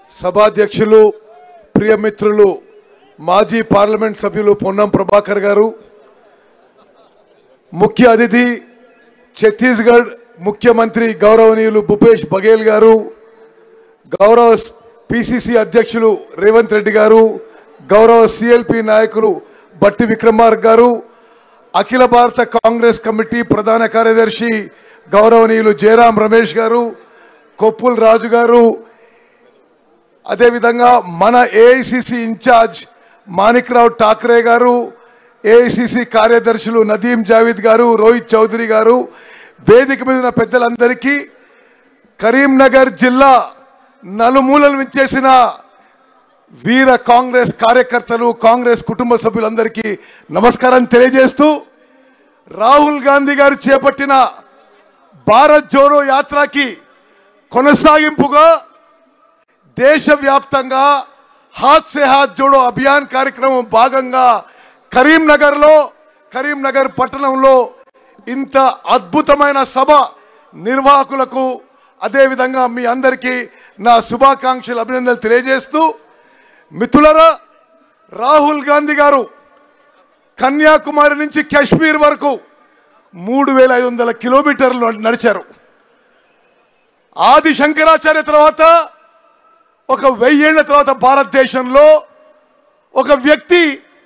సభాధ్యక్షులు ప్రియమిత్రులు మాజీ పార్లమెంట్ సభ్యులు పొన్నం ప్రభాకర్ గారు ముఖ్య అతిథి ఛత్తీస్గఢ్ ముఖ్యమంత్రి గౌరవనీయులు భూపేష్ బఘేల్ గారు గౌరవ పిసిసి అధ్యక్షులు రేవంత్ రెడ్డి గారు గౌరవ సిఎల్పి నాయకులు బట్టి విక్రమార్క్ గారు అఖిల భారత కాంగ్రెస్ కమిటీ ప్రధాన కార్యదర్శి గౌరవనీయులు జయరాం రమేష్ గారు కొప్పుల్ రాజు గారు అదేవిధంగా మన ఏఐసిసి ఇన్ఛార్జ్ మాణిక్రావు ఠాక్రే గారు ఏఐసిసి కార్యదర్శులు నదీం జావీద్ గారు రోహిత్ చౌదరి గారు వేదిక మీద ఉన్న పెద్దలందరికీ కరీంనగర్ జిల్లా నలుమూలలు విచ్చేసిన వీర కాంగ్రెస్ కార్యకర్తలు కాంగ్రెస్ కుటుంబ సభ్యులందరికీ నమస్కారం తెలియజేస్తూ రాహుల్ గాంధీ గారు చేపట్టిన భారత్ జోడో యాత్రకి కొనసాగింపుగా దేశవ్యాప్తంగా హాత్ సే హాత్ జోడో అభియాన్ కార్యక్రమం భాగంగా కరీంనగర్లో కరీంనగర్ పట్టణంలో ఇంత అద్భుతమైన సభ నిర్వాహకులకు అదేవిధంగా మీ అందరికీ నా శుభాకాంక్షలు అభినందనలు తెలియజేస్తూ మిత్రులరా రాహుల్ గాంధీ గారు కన్యాకుమారి నుంచి కాశ్మీర్ వరకు మూడు వేల ఐదు వందల కిలోమీటర్లు నడిచారు ఆది శంకరాచార్య తర్వాత ఒక వెయ్యేళ్ల తర్వాత భారతదేశంలో ఒక వ్యక్తి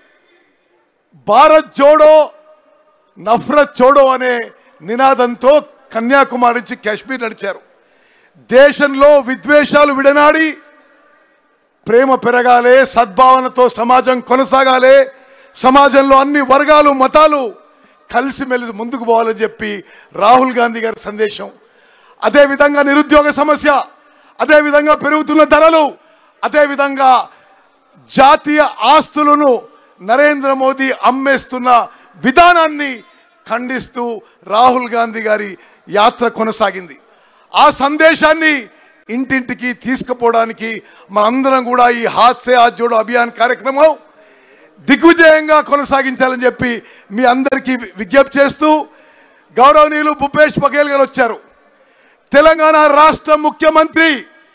భారత్ జోడో నఫరత్ చోడో అనే నినాదంతో కన్యాకుమారి నుంచి కాశ్మీర్ నడిచారు దేశంలో విద్వేషాలు విడనాడి ప్రేమ పెరగాలి సద్భావనతో సమాజం కొనసాగాలి సమాజంలో అన్ని వర్గాలు మతాలు కలిసిమెలిసి ముందుకు పోవాలని చెప్పి రాహుల్ గాంధీ గారి సందేశం అదేవిధంగా నిరుద్యోగ సమస్య అదేవిధంగా పెరుగుతున్న ధరలు అదేవిధంగా జాతీయ ఆస్తులను నరేంద్ర మోదీ అమ్మేస్తున్న విధానాన్ని ఖండిస్తూ రాహుల్ గాంధీ గారి యాత్ర కొనసాగింది ఆ సందేశాన్ని ఇంటింటికి తీసుకుపోవడానికి మనందరం కూడా ఈ హాస్య జోడో అభియాన్ కార్యక్రమం దిగ్విజయంగా కొనసాగించాలని చెప్పి మీ అందరికీ విజ్ఞప్తి చేస్తూ గౌరవనీయులు భూపేష్ బఘేల్ గారు వచ్చారు తెలంగాణ రాష్ట్ర ముఖ్యమంత్రి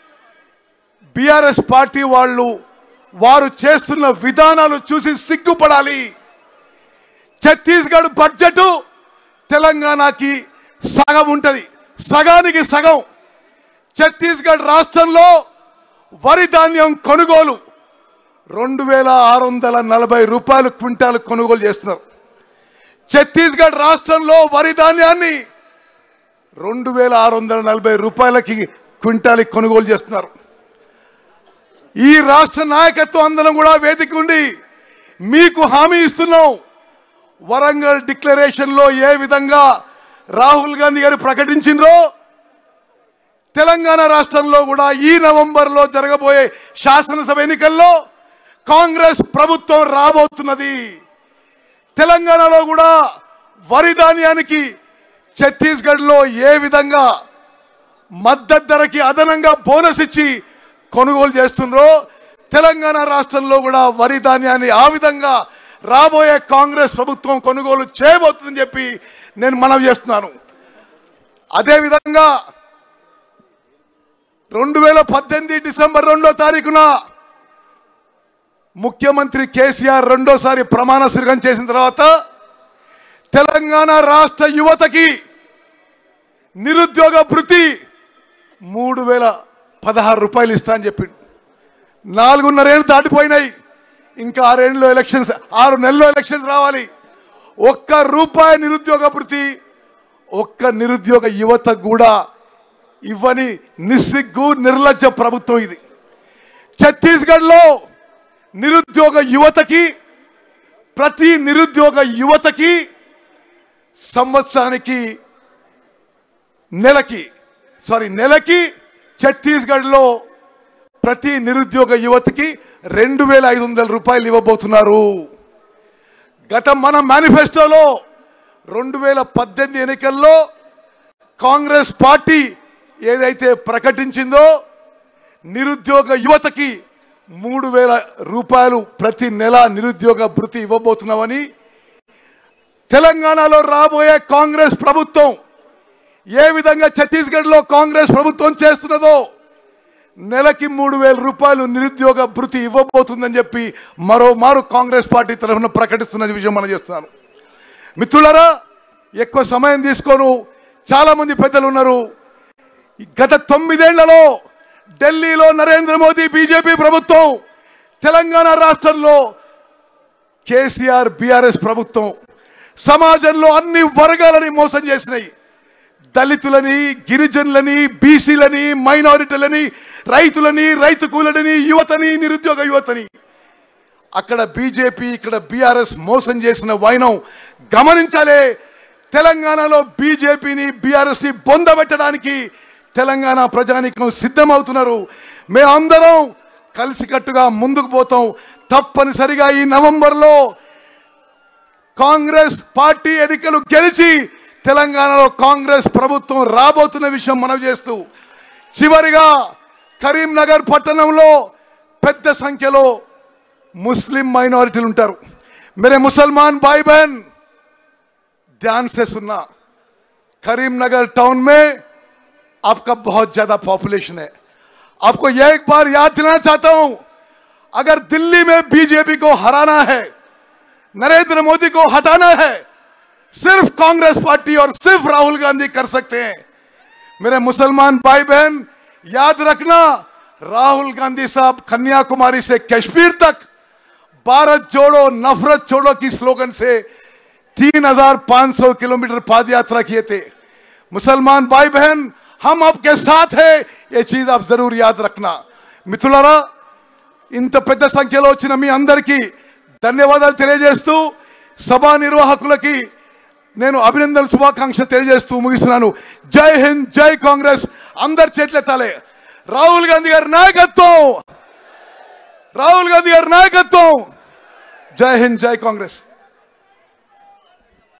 బీఆర్ఎస్ పార్టీ వాళ్ళు వారు చేస్తున్న విధానాలు చూసి సిగ్గుపడాలి ఛత్తీస్గఢ్ బడ్జెట్ తెలంగాణకి సగం ఉంటుంది సగానికి సగం ఛత్తీస్గఢ్ రాష్ట్రంలో వరి ధాన్యం కొనుగోలు రెండు వేల ఆరు వందల నలభై రూపాయలు క్వింటాలు కొనుగోలు చేస్తున్నారు ఛత్తీస్గఢ్ రాష్ట్రంలో వరి ధాన్యాన్ని రెండు వేల ఆరు వందల నలభై రూపాయలకి క్వింటాల్ కొనుగోలు చేస్తున్నారు ఈ రాష్ట్ర నాయకత్వం అందరం కూడా వేదిక ఉండి మీకు హామీ ఇస్తున్నాం వరంగల్ డిక్లరేషన్ లో ఏ విధంగా రాహుల్ గాంధీ గారు ప్రకటించిండ్రో తెలంగాణ రాష్ట్రంలో కూడా ఈ నవంబర్ లో జరగబోయే శాసనసభ ఎన్నికల్లో కాంగ్రెస్ ప్రభుత్వం రాబోతున్నది తెలంగాణలో కూడా వరి ధాన్యానికి ఛత్తీస్గఢ్ లో ఏ విధంగా మద్దతు ధరకి అదనంగా బోనస్ ఇచ్చి కొనుగోలు చేస్తుండ్రో తెలంగాణ రాష్ట్రంలో కూడా వరి ధాన్యాన్ని ఆ విధంగా రాబోయే కాంగ్రెస్ ప్రభుత్వం కొనుగోలు చేయబోతుందని చెప్పి నేను మనవి చేస్తున్నాను అదేవిధంగా రెండు వేల పద్దెనిమిది డిసెంబర్ రెండో తారీఖున ముఖ్యమంత్రి కేసీఆర్ రెండోసారి ప్రమాణ స్వీకారం చేసిన తర్వాత తెలంగాణ రాష్ట్ర యువతకి నిరుద్యోగ భృతి మూడు వేల పదహారు రూపాయలు ఇస్తా అని చెప్పిండు నాలుగున్నరేళ్ళు దాటిపోయినాయి ఇంకా ఆరేళ్ళు ఎలక్షన్స్ ఆరు నెలల్లో ఎలక్షన్స్ రావాలి ఒక్క రూపాయి నిరుద్యోగ భృతి ఒక్క నిరుద్యోగ యువత కూడా ఇవ్వని నిస్సిగ్గు నిర్లజ్జ ప్రభుత్వం ఇది ఛత్తీస్గఢ్లో నిరుద్యోగ యువతకి ప్రతి నిరుద్యోగ యువతకి సంవత్సరానికి నెలకి సారీ నెలకి ఛత్తీస్గఢ్లో ప్రతి నిరుద్యోగ యువతకి రెండు వేల ఐదు వందల రూపాయలు ఇవ్వబోతున్నారు గత మన మేనిఫెస్టోలో రెండు వేల పద్దెనిమిది ఎన్నికల్లో కాంగ్రెస్ పార్టీ ఏదైతే ప్రకటించిందో నిరుద్యోగ యువతకి మూడు వేల రూపాయలు ప్రతి నెల నిరుద్యోగ భృతి ఇవ్వబోతున్నామని తెలంగాణలో రాబోయే కాంగ్రెస్ ప్రభుత్వం ఏ విధంగా ఛత్తీస్గఢ్లో కాంగ్రెస్ ప్రభుత్వం చేస్తున్నదో నెలకి మూడు వేల రూపాయలు నిరుద్యోగ భృతి ఇవ్వబోతుందని చెప్పి మరో మారు కాంగ్రెస్ పార్టీ తరఫున ప్రకటిస్తున్న విషయం మనం చేస్తున్నాను మిత్రులారా ఎక్కువ సమయం తీసుకోను చాలా మంది పెద్దలు ఉన్నారు గత తొమ్మిదేళ్లలో ఢిల్లీలో నరేంద్ర మోదీ బీజేపీ ప్రభుత్వం తెలంగాణ రాష్ట్రంలో కేసీఆర్ బీఆర్ఎస్ ప్రభుత్వం సమాజంలో అన్ని వర్గాలని మోసం చేసినాయి దళితులని గిరిజనులని బీసీలని మైనారిటీలని రైతులని రైతు కూలని యువతని నిరుద్యోగ యువతని అక్కడ బీజేపీ ఇక్కడ బీఆర్ఎస్ మోసం చేసిన వైనం గమనించాలే తెలంగాణలో బీజేపీని బీఆర్ఎస్ని బొందబెట్టడానికి తెలంగాణ ప్రజానికం సిద్ధమవుతున్నారు మేమందరం కలిసికట్టుగా ముందుకు పోతాం తప్పనిసరిగా ఈ నవంబర్లో కాంగ్రెస్ పార్టీ ఎన్నికలు గెలిచి తెలంగాణలో కాంగ్రెస్ ప్రభుత్వం రాబోతున్న విషయం మనం చేస్తూ చివరిగా కరీంనగర్ పట్టణంలో పెద్ద సంఖ్యలో मुस्लिम माइनॉरिटी ఉంటారు मेरे मुसलमान भाई बहन ध्यान से सुनना करीमनगर टाउन में आपका बहुत ज्यादा पॉपुलेशन है आपको यह एक बार याद दिलाना चाहता हूं अगर दिल्ली में बीजेपी को हराना है नरेंद्र मोदी को हटाना है सिर्फ कांग्रेस पार्टी और सिर्फ राहुल गांधी कर सकते हैं मेरे मुसलमान भाई बहन याद रखना राहुल गांधी साहब कन्याकुमारी से कश्मीर तक भारत जोड़ो नफरत छोड़ो की स्लोगन से 3,500 किलोमीटर पाद यात्रा किए थे मुसलमान भाई बहन हम आपके साथ हैं ये चीज आप जरूर याद रखना మిత్రులారా ఇంత పెద్ద సంఖ్యలో వచ్చిన మీ అందరికీ ధన్యవాదాలు తెలియజేస్తూ సభా నిర్వాహకులకి నేను అభినందన శుభాకాంక్ష తెలియజేస్తూ ముగిస్తున్నాను జై హింద్ జై కాంగ్రెస్ అందరి చేతులెత్తాలే రాహుల్ గాంధీ గారి నాయకత్వం రాహుల్ గాంధీ గారి నాయకత్వం జై హింద్ జై కాంగ్రెస్